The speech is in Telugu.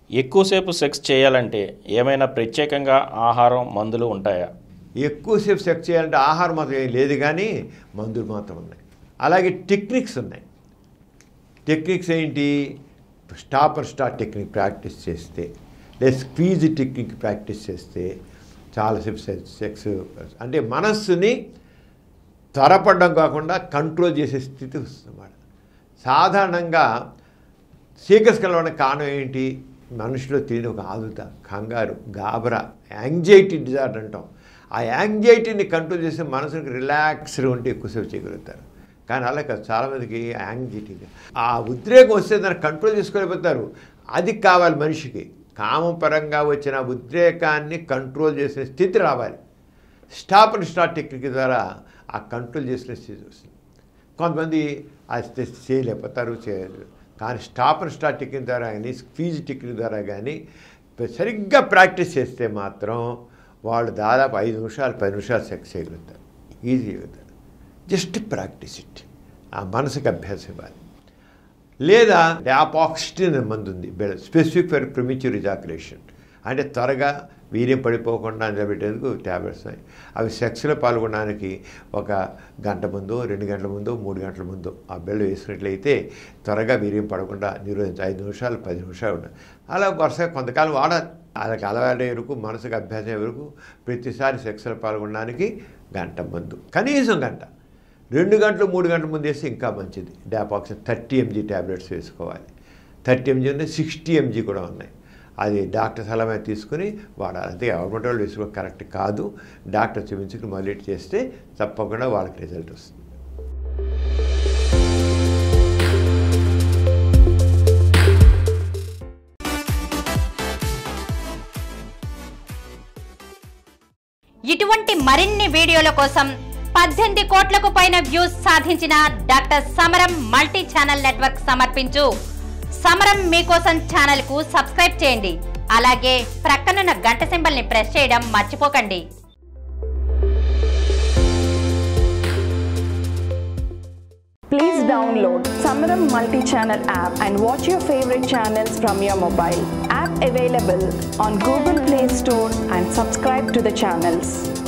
ఎక్కువసేపు సెక్స్ చేయాలంటే ఏమైనా ప్రత్యేకంగా ఆహారం మందులు ఉంటాయా ఎక్కువసేపు సెక్స్ చేయాలంటే ఆహారం మాత్రం ఏం లేదు కానీ మందులు మాత్రం ఉన్నాయి అలాగే టెక్నిక్స్ ఉన్నాయి టెక్నిక్స్ ఏంటి stop and start technique practice చేస్తే లేదా స్క్వీజ్ టెక్నిక్ ప్రాక్టీస్ చేస్తే చాలాసేపు సెక్స్ సెక్స్ అంటే మనస్సుని త్వరపడడం కాకుండా కంట్రోల్ చేసే స్థితి వస్తుంది అన్నమాట సాధారణంగా సీకర్స్ కలవడానికి కారణం ఏంటి మనిషిలో తెలియని ఒక ఆదుత కంగారు గాబరా యాంగ్జైటీ డిజార్డర్ అంటాం ఆ యాంగ్జైటీని కంట్రోల్ చేసి మనసుకి రిలాక్స్డ్ ఉంటే ఎక్కువసేపు చేయగలుగుతారు కానీ అలా కాదు చాలామందికి యాంగ్జైటీ ఆ ఉద్రేకం వస్తే దాన్ని కంట్రోల్ చేసుకోలేకపోతారు అది కావాలి మనిషికి కామం పరంగా వచ్చిన ఉద్రేకాన్ని కంట్రోల్ చేసిన స్థితి రావాలి స్టాప్ అండ్ స్టార్ట్ టెక్నిక్ ద్వారా ఆ కంట్రోల్ చేసిన స్థితి వస్తుంది కొంతమంది అది చేయలేకపోతారు చేయలేరు కానీ స్టాప్ అండ్ స్టార్ట్ టెక్నిక్ ద్వారా కానీ స్క్వీజ్ టెక్నిక్ ద్వారా కానీ సరిగ్గా ప్రాక్టీస్ చేస్తే మాత్రం వాళ్ళు దాదాపు ఐదు నిమిషాలు పది నిమిషాలు సెక్స్ చేయగలుగుతారు ఈజీ చేయగలుగుతారు జస్ట్ ప్రాక్టీస్ ఇట్ ఆ మనసుకి అభ్యాసం ఇవ్వాలి లేదా డాపాక్సిటిన్ అనే మందు ఉంది స్పెసిఫిక్ ఫర్ ప్రిమిచ్యూర్ ఇజాకులేషన్ అంటే త్వరగా వీర్యం పడిపోకుండా నిలబెట్టేందుకు ట్యాబ్లెట్స్ ఉన్నాయి అవి సెక్స్లో పాల్గొనడానికి ఒక గంట ముందు రెండు గంటల ముందు మూడు గంటల ముందు ఆ బెల్లు వేసినట్లయితే త్వరగా వీర్యం పడకుండా నిరోధించి ఐదు నిమిషాలు పది నిమిషాలు ఉండాలి అలా వరుసగా కొంతకాలం వాడాలి వాళ్ళకి అలవాటే వరకు మనసుకు అభ్యాసం వరకు ప్రతిసారి సెక్స్లో పాల్గొనడానికి గంట ముందు కనీసం గంట రెండు గంటలు మూడు గంటల ముందు వేస్తే ఇంకా మంచిది డాపాక్సిన్ థర్టీ ఎంజీ ట్యాబ్లెట్స్ వేసుకోవాలి థర్టీ ఎంజీ ఉన్నాయి సిక్స్టీ ఎంజీ కూడా ఉన్నాయి అది డాక్టర్ సలహా తీసుకుని వాడాలి అంతే గవర్నమెంట్ వాళ్ళు వేసుకో కరెక్ట్ కాదు డాక్టర్ చూపించుకుని మళ్ళీ చేస్తే తప్పకుండా వాళ్ళకి రిజల్ట్ వస్తుంది ఇటువంటి మరిన్ని వీడియోల కోసం పద్దెనిమిది కోట్లకు పైన వ్యూస్ సాధించిన డాక్టర్ సమరం మల్టీ ఛానల్ నెట్వర్క్ సమర్పించు సమరం మీకోసం ఛానల్ కు సబ్స్క్రైబ్ చేయండి అలాగే ప్రక్కనున్న గంట సింబల్ ని ప్రెస్ చేయడం మర్చిపోకండి Please download Samaram multi-channel app and watch your favorite channels from your mobile. App available on Google Play Store and subscribe to the channels.